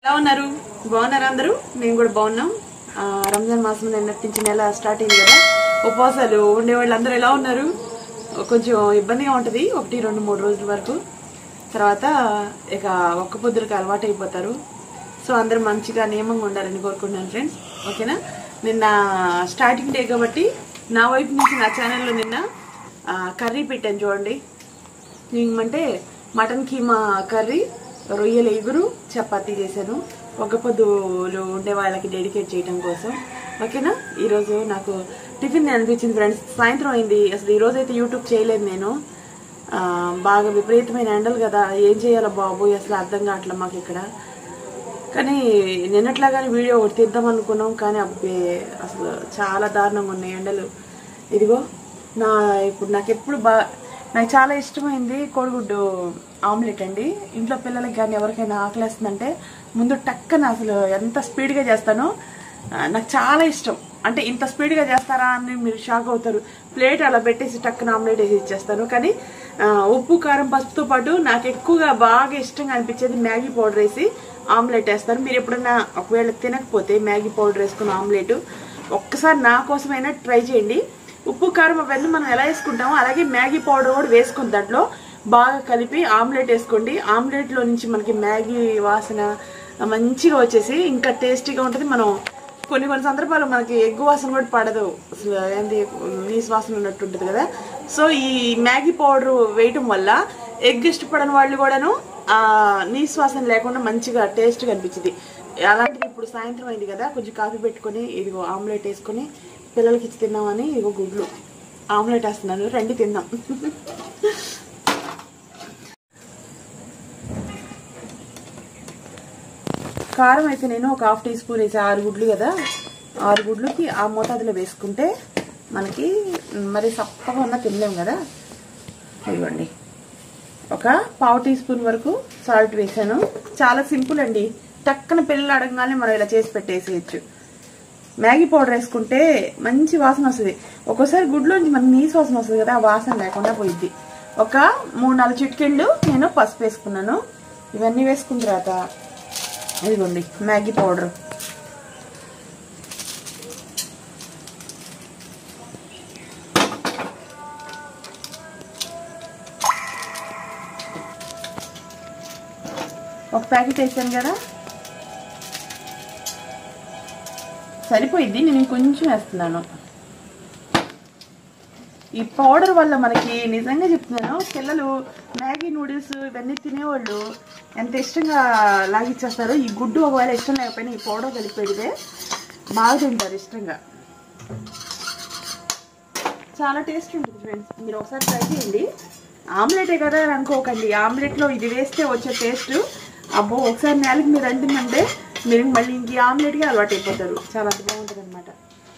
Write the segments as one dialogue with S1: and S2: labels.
S1: ఎలా ఉన్నారు బాగున్నారా అందరూ మేము కూడా బాగున్నాం ఆ, రంజాన్ మాసం నిన్నటి నుంచి నెల స్టార్ట్ అయింది కదా ఉపవాసాలు ఉండే వాళ్ళు అందరూ ఎలా ఉన్నారు కొంచెం ఇబ్బందిగా ఉంటుంది ఒకటి రెండు మూడు రోజుల వరకు తర్వాత ఇక ఒక్క పొద్దులకు అలవాటు అయిపోతారు సో అందరూ మంచిగా నియమంగా ఉండాలని కోరుకుంటున్నాను ఫ్రెండ్స్ ఓకేనా నిన్న స్టార్టింగ్ డే కాబట్టి నా వైపు నుంచి నా ఛానల్లో నిన్న ఆ, కర్రీ పెట్టాను చూడండి ఏమంటే మటన్ కీమా కర్రీ రొయ్యల ఎగురు చపాతీ చేశాను ఒక పొద్దులు ఉండే వాళ్ళకి డెడికేట్ చేయడం కోసం ఓకేనా ఈరోజు నాకు టిఫిన్ అనిపించింది ఫ్రెండ్స్ సాయంత్రం అయింది అసలు ఈ రోజు అయితే యూట్యూబ్ చేయలేదు నేను ఆ, బాగా విపరీతమైన ఎండలు కదా ఏం చేయాలో బాబోయ్ అసలు అర్థం కావట్లేదు మాకు ఇక్కడ కానీ నిన్నట్లాగానే వీడియో ఒకటి తీద్దాం అనుకున్నాం కానీ అబ్బే అసలు చాలా దారుణంగా ఉన్నాయి ఎండలు ఇదిగో నా ఇప్పుడు నాకు ఎప్పుడు బా నాకు చాలా ఇష్టమైంది కోడిగుడ్డు ఆమ్లెట్ అండి ఇంట్లో పిల్లలకి కానీ ఎవరికైనా ఆకలేస్తుందంటే ముందు టక్కన అసలు ఎంత స్పీడ్గా చేస్తానో ఆ, నాకు చాలా ఇష్టం అంటే ఇంత స్పీడ్గా చేస్తారా అని మీరు షాక్ అవుతారు ప్లేట్ అలా పెట్టేసి టక్కన ఆమ్లెట్ వేసి ఇచ్చేస్తాను కానీ ఆ, ఉప్పు కారం పసుపుతో పాటు నాకు ఎక్కువగా బాగా ఇష్టంగా అనిపించేది మ్యాగీ పౌడర్ వేసి ఆమ్లెట్ వేస్తారు మీరు ఎప్పుడన్నా ఒకవేళ తినకపోతే మ్యాగీ పౌడర్ వేసుకున్న ఆమ్లెట్ ఒక్కసారి నా కోసమైనా ట్రై చేయండి ఉప్పు కారం అవన్నీ మనం ఎలా వేసుకుంటామో అలాగే మ్యాగీ పౌడర్ కూడా వేసుకుని దాంట్లో బాగా కలిపి ఆమ్లెట్ వేసుకోండి ఆమ్లెట్లో నుంచి మనకి మ్యాగీ వాసన మంచిగా వచ్చేసి ఇంకా టేస్టీగా ఉంటుంది మనం కొన్ని కొన్ని సందర్భాలు మనకి ఎగ్గు వాసన కూడా పడదు అసలు ఏంది నీసు వాసన ఉన్నట్టు ఉంటుంది కదా సో ఈ మ్యాగీ పౌడర్ వేయటం వల్ల ఎగ్ ఇష్టపడని వాళ్ళు కూడాను ఆ నీసు వాసన లేకుండా మంచిగా టేస్ట్గా అనిపించింది అలాంటిది ఇప్పుడు సాయంత్రం అయింది కదా కొంచెం కాఫీ పెట్టుకొని ఇదిగో ఆమ్లెట్ వేసుకొని పిల్లలకి ఇచ్చి తిన్నామని ఇదిగో గుడ్లు ఆమ్లెట్ వేస్తున్నాను రండి తిందాం కారం అయితే నేను ఒక హాఫ్ టీ స్పూన్ వేసి ఆరు గుడ్లు కదా ఆరు గుడ్లుకి ఆ మోతాదులో వేసుకుంటే మనకి మరి సప్పగా ఉన్న తినలేము కదా ఇవ్వండి ఒక పావు టీ స్పూన్ వరకు సాల్ట్ వేసాను చాలా సింపుల్ అండి టక్కన పిల్లలు అడగగానే మనం ఇలా చేసి పెట్టేసేయచ్చు మ్యాగీ పౌడర్ వేసుకుంటే మంచి వాసన వస్తుంది ఒక్కోసారి గుడ్లోంచి మనకి నీసు వాసన వస్తుంది కదా ఆ వాసన లేకుండా పోయిద్ది ఒక మూడు నాలుగు చిటికెళ్ళు నేను పసుపు వేసుకున్నాను ఇవన్నీ వేసుకున్న తర్వాత ఇదిగోండి మ్యాగీ పౌడర్ ఒక ప్యాకెట్ వేసాను కదా సరిపోయిద్ది నేను ఇంకొంచెం వేస్తున్నాను ఈ పౌడర్ వల్ల మనకి నిజంగా చెప్తున్నాను పిల్లలు మ్యాగీ నూడిల్స్ ఇవన్నీ తినేవాళ్ళు ఎంత ఇష్టంగా లాగిచ్చేస్తారు ఈ గుడ్డు ఒకవేళ ఇష్టం లేకపోయినా ఈ పౌడర్ కలిపి పెడితే బాగా తింటారు ఇష్టంగా చాలా టేస్ట్ ఉంటుంది ఫ్రెండ్స్ మీరు ఒకసారి ట్రై చేయండి ఆమ్లెటే కదా అని అనుకోకండి ఆమ్లెట్లో ఇది వేస్తే వచ్చే టేస్ట్ అబ్బో ఒకసారి నేలకి మీరు అంటుందంటే మీరు మళ్ళీ ఇంక ఈ ఆమ్లెట్గా అలవాటు అయిపోతారు చాలా బాగుంటుంది అనమాట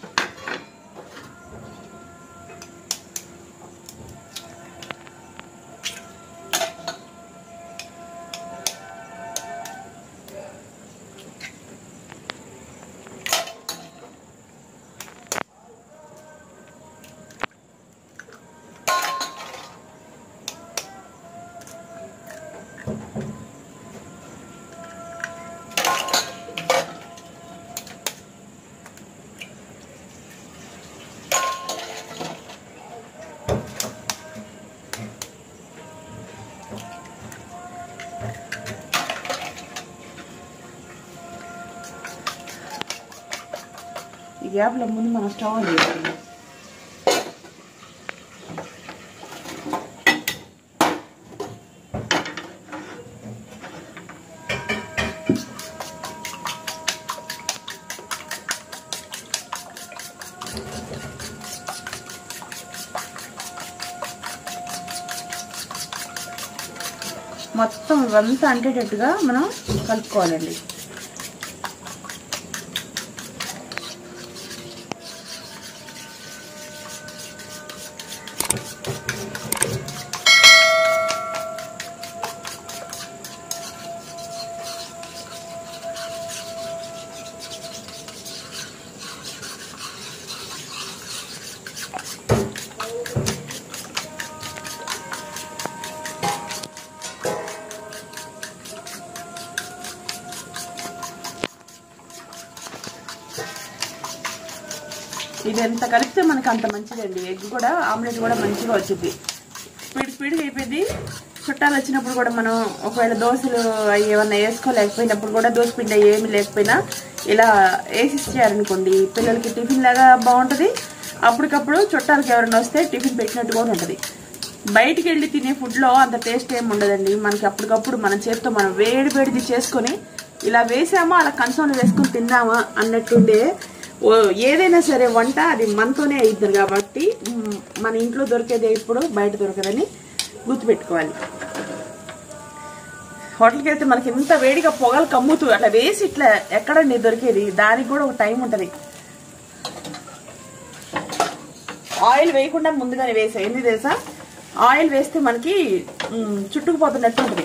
S1: ఈ గ్యాప్లో ముందు మనం స్టవ్ ఆన్ చేయాలి మొత్తం ఇవంతా అంటేటట్టుగా మనం కలుపుకోవాలండి ఇది ఎంత కలిపితే మనకి అంత మంచిదండి ఎగ్ కూడా ఆమ్లెట్ కూడా మంచిగా వచ్చింది స్పీడ్ స్పీడ్గా అయిపోయింది చుట్టాలు వచ్చినప్పుడు కూడా మనం ఒకవేళ దోశలు అవి ఏమన్నా వేసుకోలేకపోయినప్పుడు కూడా దోశ పిండి ఏమి లేకపోయినా ఇలా వేసి ఇచ్చారనుకోండి పిల్లలకి టిఫిన్ లాగా బాగుంటుంది అప్పటికప్పుడు చుట్టాలకి ఎవరైనా వస్తే టిఫిన్ పెట్టినట్టు కూడా ఉంటుంది బయటికి వెళ్ళి తినే ఫుడ్లో అంత టేస్ట్ ఏమి ఉండదండి మనకి అప్పటికప్పుడు మన చేతితో మనం వేడి వేడిది చేసుకొని ఇలా వేసామా అలా కంచంలో వేసుకొని తిన్నామా అన్నట్టుండే ఓ ఏదైనా సరే వంట అది మనతోనే అవుతుంది కాబట్టి మ్, మన ఇంట్లో దొరికేది ఇప్పుడు బయట దొరకదని గుర్తుపెట్టుకోవాలి హోటల్కి వెళ్తే మనకి ఇంత వేడిగా పొగలు కమ్ముతూ అట్లా వేసి ఇట్లా ఎక్కడండి దొరికేది దానికి కూడా ఒక టైం ఉంటుంది ఆయిల్ వేయకుండా ముందుగానే వేసా ఏంది తెలుసా ఆయిల్ వేస్తే మనకి మ్, చుట్టుకుపోతున్నట్టు ఉంటుంది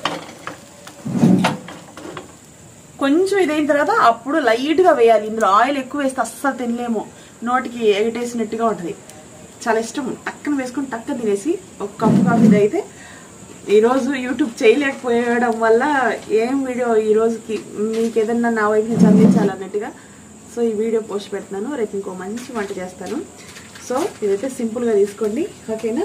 S1: కొంచెం ఇదైన తర్వాత అప్పుడు లైట్ గా వేయాలి ఇందులో ఆయిల్ ఎక్కువ వేస్తే అస్సలు తినలేము నోటికి ఎగటేసినట్టుగా ఉంటుంది చాలా ఇష్టం టక్కన వేసుకొని టక్కన తినేసి ఒక కప్పు కాఫీ అయితే ఈరోజు యూట్యూబ్ చేయలేకపోయడం వల్ల ఏం వీడియో ఈ రోజుకి మీకు ఏదన్నా నా వైపు నుంచి అందించాలన్నట్టుగా సో ఈ వీడియో పోస్ట్ పెడుతున్నాను రేపు ఇంకో మంచి వంట చేస్తాను సో ఇదైతే సింపుల్గా తీసుకోండి ఓకేనా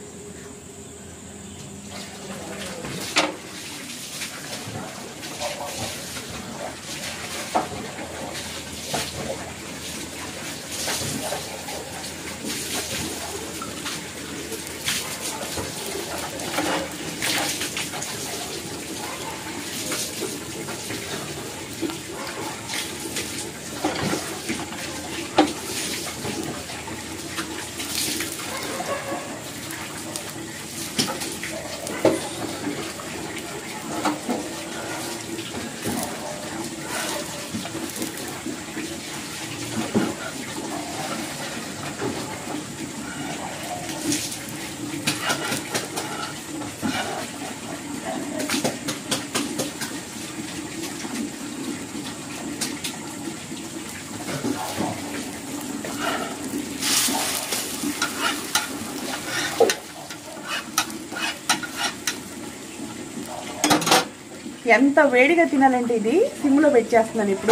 S1: ఎంత వేడిగా తినాలంటే ఇది సిమ్లో పెట్టేస్తున్నాను ఇప్పుడు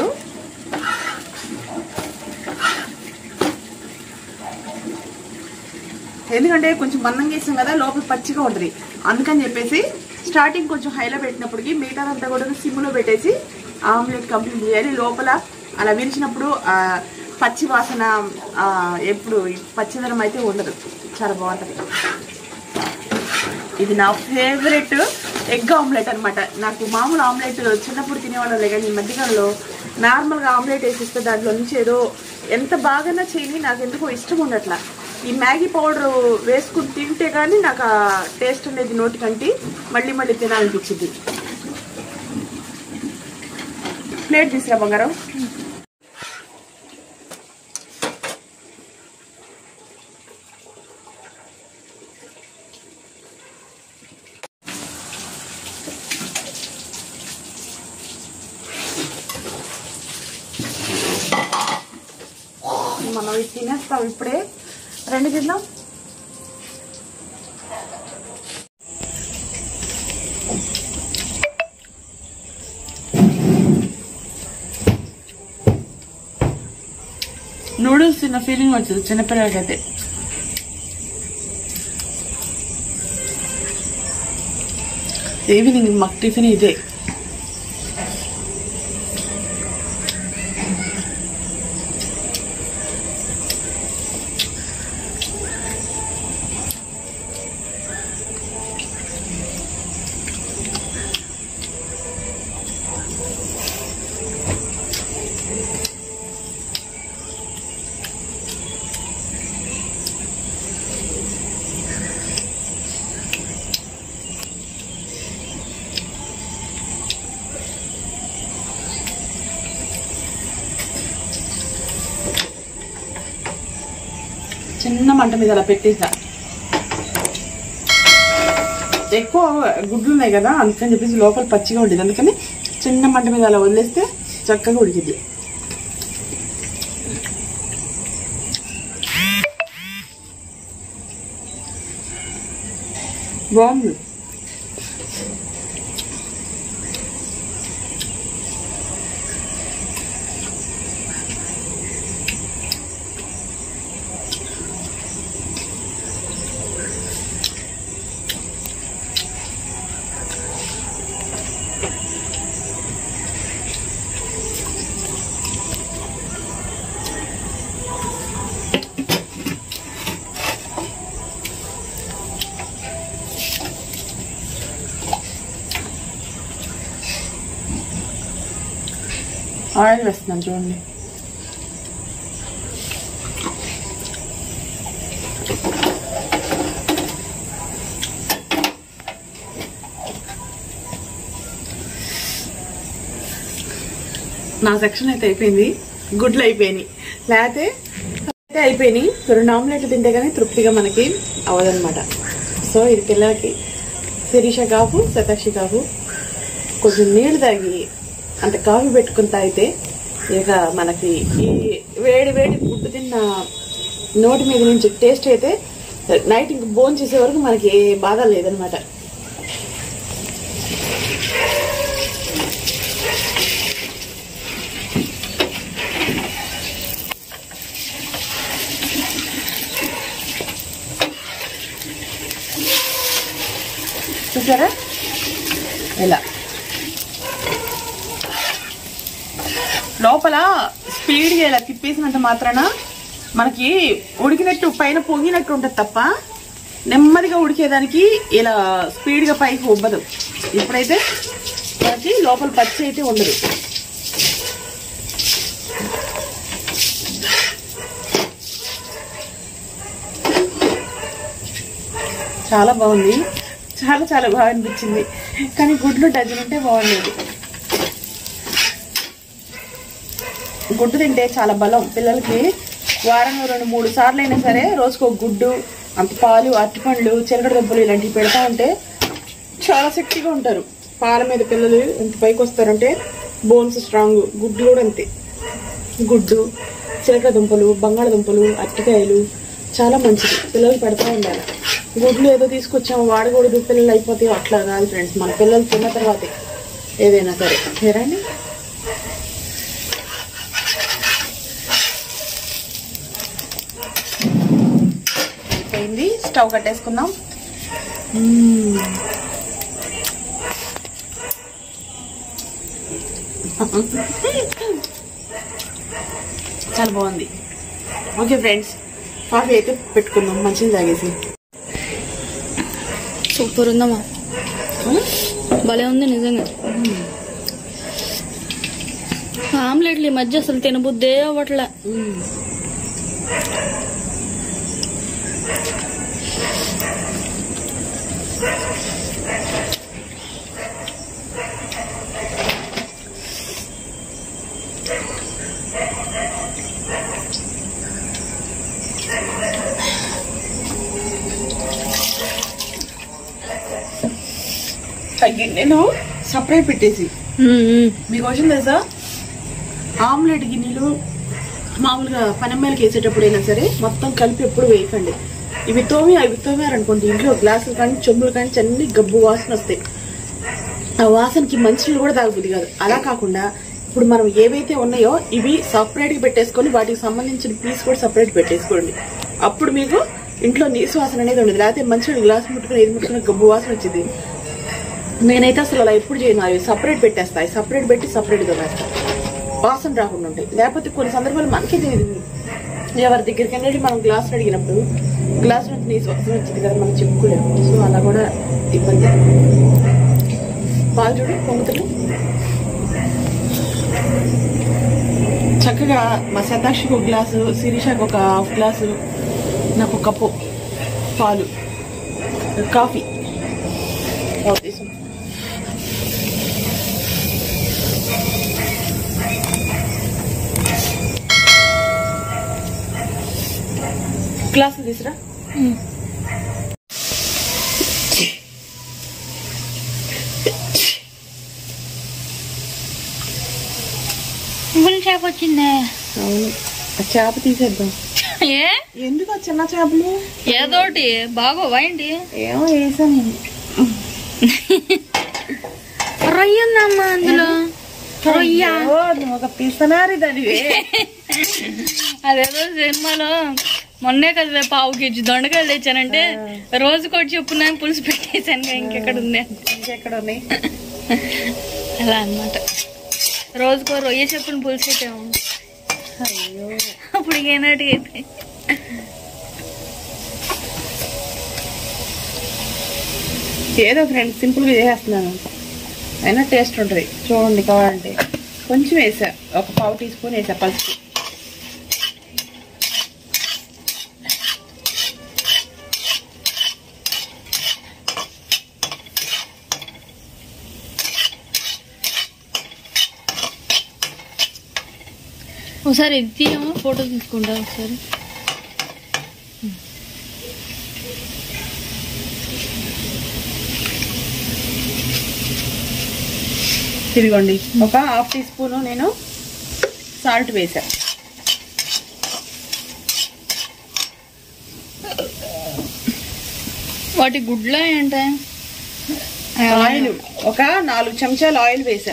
S1: ఎందుకంటే కొంచెం మందంగా వేసాం కదా లోపల పచ్చిగా ఉంటుంది అందుకని చెప్పేసి స్టార్టింగ్ కొంచెం హైలో పెట్టినప్పటికి మిగతాదంతా కూడా సిమ్లో పెట్టేసి ఆమ్లెట్ కంప్లీట్ చేయాలి లోపల అలా విరిచినప్పుడు ఆ, పచ్చి వాసన ఆ, ఎప్పుడు ఈ పచ్చిదనం అయితే ఉండదు చాలా బాగుంటుంది ఇది నా ఫేవరెట్ ఎగ్ ఆమ్లెట్ అన్నమాట నాకు మామూలు ఆమ్లెట్ చిన్నప్పుడు తినేవాళ్ళం కానీ ఈ మధ్యకాలంలో నార్మల్గా ఆమ్లెట్ వేసిస్తే దాంట్లో నుంచి ఏదో ఎంత బాగానా చేయని నాకు ఎందుకో ఇష్టం ఉండట్లా ఈ మ్యాగీ పౌడర్ వేసుకుని తింటే కానీ నాకు ఆ టేస్ట్ అనేది నోటికంటి మళ్ళీ మళ్ళీ తినాలనిపించింది ప్లేట్ తీసురా బంగారం మనం ఇది తినేస్తాం ఇప్పుడే రెండు తిందాం నూడిల్స్ తిన్న ఫీలింగ్ వచ్చింది చిన్నపిల్లలకైతే ఈవినింగ్ మాకు టిఫిన్ ఇదే చిన్న మంట మీద అలా పెట్టేసా ఎక్కువ గుడ్లు ఉన్నాయి కదా అందుకని చెప్పేసి లోపల పచ్చిగా ఉండేది అందుకని చిన్న మంట మీద అలా వదిలేస్తే చక్కగా ఉడికిద్ది బాగుంది ఆయిల్ వేస్తున్నాను చూడండి నా సెక్షన్ అయితే అయిపోయింది గుడ్లు అయిపోయినాయి లేకపోతే అయితే అయిపోయినాయి రెండు ఆమ్లెట్లు తింటే కానీ తృప్తిగా మనకి అవ్వదన్నమాట సో ఇది పిల్లలకి శిరీష కాపు శతాక్షి కాపు కొంచెం నీళ్లు తాగి అంటే కాఫీ పెట్టుకుని తాగితే ఇక మనకి ఈ వేడి వేడి గుడ్డు తిన్న నోటి మీద నుంచి టేస్ట్ అయితే నైట్ ఇంక బోన్ చేసే వరకు మనకి ఏ బాధ లేదనమాట చూసారా ఇలా లోపల స్పీడ్గా ఇలా తిప్పేసినంత మాత్రాన మనకి ఉడికినట్టు పైన పొంగినట్టు ఉంటుంది తప్ప నెమ్మదిగా ఉడికేదానికి ఇలా స్పీడ్గా పైకి ఉబ్బదు ఇప్పుడైతే మనకి లోపల పచ్చి అయితే ఉండదు చాలా బాగుంది చాలా చాలా బాగా అనిపించింది కానీ గుడ్లు డజన్ ఉంటే బాగుండేది గుడ్డు తింటే చాలా బలం పిల్లలకి వారంలో రెండు మూడు సార్లు అయినా సరే రోజుకు ఒక గుడ్డు అంత పాలు అరటిపండ్లు చిలకడ దెబ్బలు ఇలాంటివి పెడతా ఉంటే చాలా శక్తిగా ఉంటారు పాల మీద పిల్లలు ఎంత పైకి వస్తారంటే బోన్స్ స్ట్రాంగ్ గుడ్డు కూడా అంతే గుడ్డు చిలకడ దుంపలు బంగాళదుంపలు అరటికాయలు చాలా మంచిది పిల్లలు పెడతా ఉండాలి గుడ్లు ఏదో తీసుకొచ్చాము వాడకూడదు పిల్లలు అయిపోతాయి అట్లా కాదు ఫ్రెండ్స్ మన పిల్లలు తిన్న తర్వాతే ఏదైనా సరే ఏరండి అయిపోయింది స్టవ్ కట్టేసుకుందాం మ్మ్. చాలా బాగుంది ఓకే ఫ్రెండ్స్ కాఫీ అయితే పెట్టుకుందాం మంచిగా తాగేసి
S2: సూపర్ ఉందమ్మా భలే ఉంది నిజంగా ఆమ్లెట్లు ఈ మధ్య అసలు తినబుద్దే అవ్వట్లే
S1: మ్మ్. తగ్గి నేను సపరేట్ పెట్టేసి
S2: ఉమ్, ఉమ్.
S1: మీకు విషయం తెలుసా ఆమ్లెట్ గిన్నెలు మామూలుగా పనమ్మాయిలకి వేసేటప్పుడైనా సరే మొత్తం కలిపి ఎప్పుడు వేయకండి ఇవి తోమి అవి తోమారనుకోండి ఇంట్లో గ్లాసులు కానీ చెంబులు కానీ అన్ని గబ్బు వాసన వస్తాయి ఆ వాసనకి మంచినీళ్ళు కూడా తాగబుద్ది కాదు అలా కాకుండా ఇప్పుడు మనం ఏవైతే ఉన్నాయో ఇవి సపరేట్ గా పెట్టేసుకొని వాటికి సంబంధించిన పీస్ కూడా సపరేట్ పెట్టేసుకోండి అప్పుడు మీకు ఇంట్లో నీసు వాసన అనేది ఉండదు లేకపోతే మంచినీళ్ళు గ్లాస్ ముట్టుకుని ఏది ముట్టుకుని గబ్బు వాసన వచ్చింది నేనైతే అసలు అలా ఎప్పుడు చేయను అవి సపరేట్ పెట్టేస్తాయి సపరేట్ పెట్టి సపరేట్ దొరేస్తా వాసన రాకుండా ఉంటాయి లేకపోతే కొన్ని సందర్భాలు మనకే తెలియదు ఎవరి దగ్గరికి వెళ్ళి మనం గ్లాస్ అడిగినప్పుడు గ్లాస్ నుంచి నీసు వాసన వచ్చింది కదా మనం చెప్పుకోలేము సో అలా కూడా ఇబ్బంది పాలు చూడు పొంగుతుంది చక్కగా మా శతాక్షికి ఒక గ్లాసు శిరీషకి ఒక హాఫ్ గ్లాసు నాకు ఒక కప్పు పాలు కాఫీ పావు తీసుకుని గ్లాసులు తీసురా
S2: ఉమ్. పులి చేప వచ్చిందే
S1: అవును ఆ చేప తీసేద్దాం
S2: ఏ
S1: ఎందుకు ఆ చిన్న చేపలు
S2: ఏదోటి బాగో ఏంటి
S1: ఏమో వేసాను
S2: రొయ్య ఉందమ్మా అందులో రొయ్య
S1: అయ్యో, నువ్వు ఒక పిసనారి దానివే
S2: అదేదో సినిమాలో మొన్నే కదా పావు కేజీ దొండకాయలు తెచ్చానంటే రోజుకోటి చొప్పున పులుసు పెట్టేశాను ఇంకెక్కడ ఉంది అంటే.
S1: ఇంకెక్కడ ఉన్నాయి
S2: అలా అన్నమాట రోజుకో రొయ్య చెప్పున పులుసు పెట్టాము
S1: అయ్యో
S2: అప్పుడు ఏనాటికి అయితే
S1: ఏదో ఫ్రెండ్స్ సింపుల్ గా చేసేస్తున్నాను అయినా టేస్ట్ ఉంటుంది చూడండి కావాలంటే కొంచెం వేసా ఒక పావు టీ స్పూన్ వేసా పసుపు
S2: ఒకసారి ఇది తీయమా ఫోటో తీసుకుంటా ఒకసారి
S1: ఇదిగోండి ఒక హాఫ్ టీ స్పూన్ నేను సాల్ట్ వేసా
S2: వాటి గుడ్లో ఏంటే
S1: ఆయిల్ ఒక నాలుగు చెంచాలు ఆయిల్ వేసా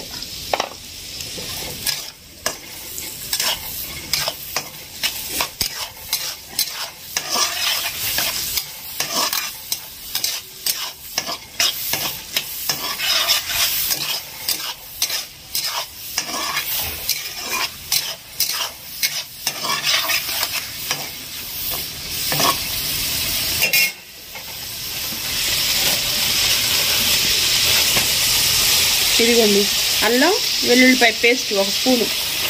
S1: ఇదిగోండి అల్లం వెల్లుల్లిపాయ పేస్ట్ ఒక స్పూను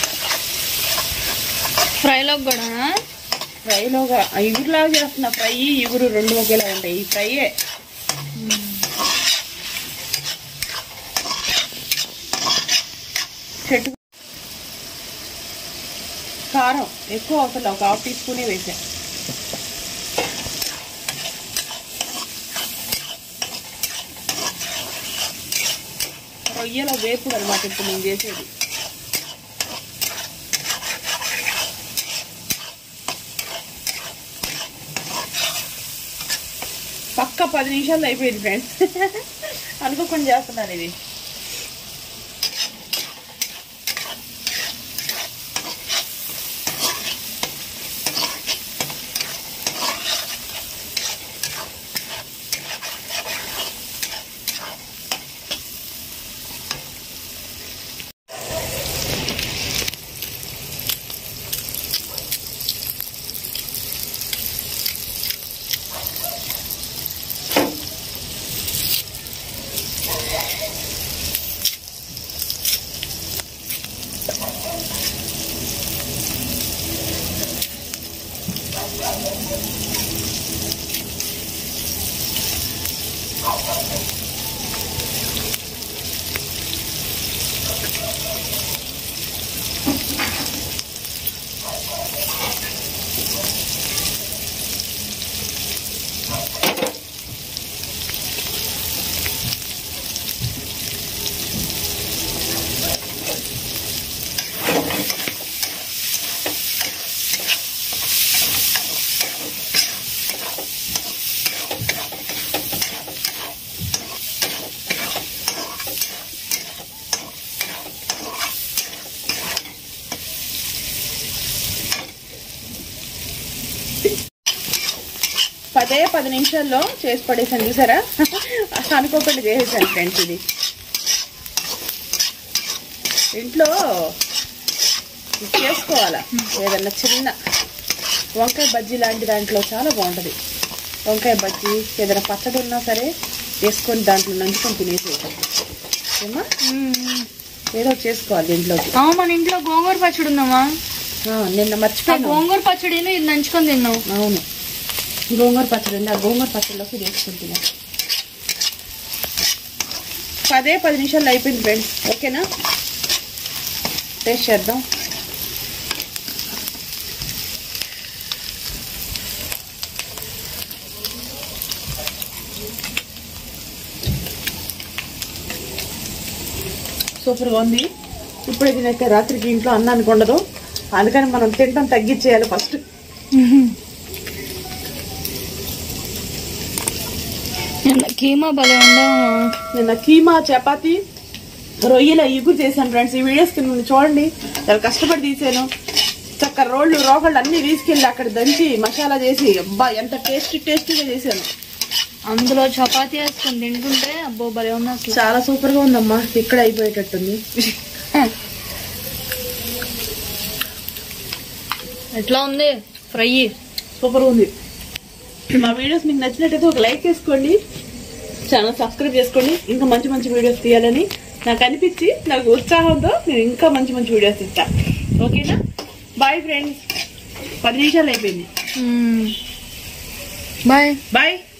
S2: ఫ్రైలో కూడా
S1: ఫ్రైలోగా ఇగురులాగా చేస్తున్నా ఫ్రై ఇగురు రెండు ఒకేలా ఉంటాయి ఈ ఫ్రైయే చెట్టు కారం ఎక్కువ అవసరం ఒక హాఫ్ టీ స్పూనే వేసా రొయ్యల వేపుడు అనమాట ఇప్పుడు నేను చేసేది పక్క పది నిమిషాలు అయిపోయింది ఫ్రెండ్స్ అనుకోకుండా చేస్తున్నాను ఇది పదే పది నిమిషాల్లో చేసి పడేసాను చూసారా అనుకోకుండా చేసేసాను ఫ్రెండ్స్ ఇది ఇంట్లో ఇది చేసుకోవాలా ఏదన్నా చిన్న వంకాయ బజ్జీ లాంటి దాంట్లో చాలా బాగుంటుంది వంకాయ బజ్జీ ఏదైనా పచ్చడి ఉన్నా సరే వేసుకొని దాంట్లో నంచుకొని తినేసేయటం ఏమా ఏదో ఒకటి చేసుకోవాలి దీంట్లోకి
S2: ఆ, మన ఇంట్లో గోంగూర పచ్చడి ఉందమ్మా
S1: ఆ, నిన్న
S2: ఆ
S1: మర్చిపోయాను
S2: గోంగూర పచ్చడిని ఇది నంచుకొని తిన్నాం
S1: అవును గోంగూర పచ్చడి ఉంది ఆ గోంగూర పచ్చడిలోకి వేసుకుంటున్నా పదే పది నిమిషాలు అయిపోయింది ఫ్రెండ్స్ ఓకేనా టేస్ట్ చేద్దాం సూపర్గా ఉంది ఇప్పుడు తినైతే రాత్రికి ఇంట్లో అన్నానికి ఉండదు అందుకని మనం తినడం తగ్గించేయాలి ఫస్ట్
S2: నిన్న కీమా భలే ఉండవమ్మా
S1: నిన్న కీమా చపాతి రొయ్యల ఇగురు చేశాను ఫ్రెండ్స్ ఈ వీడియోస్ కింద నుండి చూడండి చాలా కష్టపడి తీసాను చక్క రోళ్ళు రోకళ్ళు అన్ని తీసుకెళ్ళి అక్కడ దంచి మసాలా చేసి అబ్బా ఎంత టేస్టీ టేస్టీగా చేశాను
S2: అందులో చపాతీ వేసుకొని తింటుంటే అబ్బో భలే ఉంది అసలు
S1: చాలా సూపర్ గా ఉందమ్మా ఇక్కడ అయిపోయేటట్టుంది
S2: ఎట్లా ఉంది ఫ్రై
S1: సూపర్ ఉంది మా వీడియోస్ మీకు నచ్చినట్టయితే ఒక లైక్ చేసుకోండి ఛానల్ సబ్స్క్రైబ్ చేసుకోండి ఇంకా మంచి మంచి వీడియోస్ తీయాలని నాకు అనిపించి నాకు ఉత్సాహంతో నేను ఇంకా మంచి మంచి వీడియోస్ ఇస్తా ఓకేనా బాయ్ ఫ్రెండ్స్ పది నిమిషాలు అయిపోయింది
S2: బాయ్
S1: బాయ్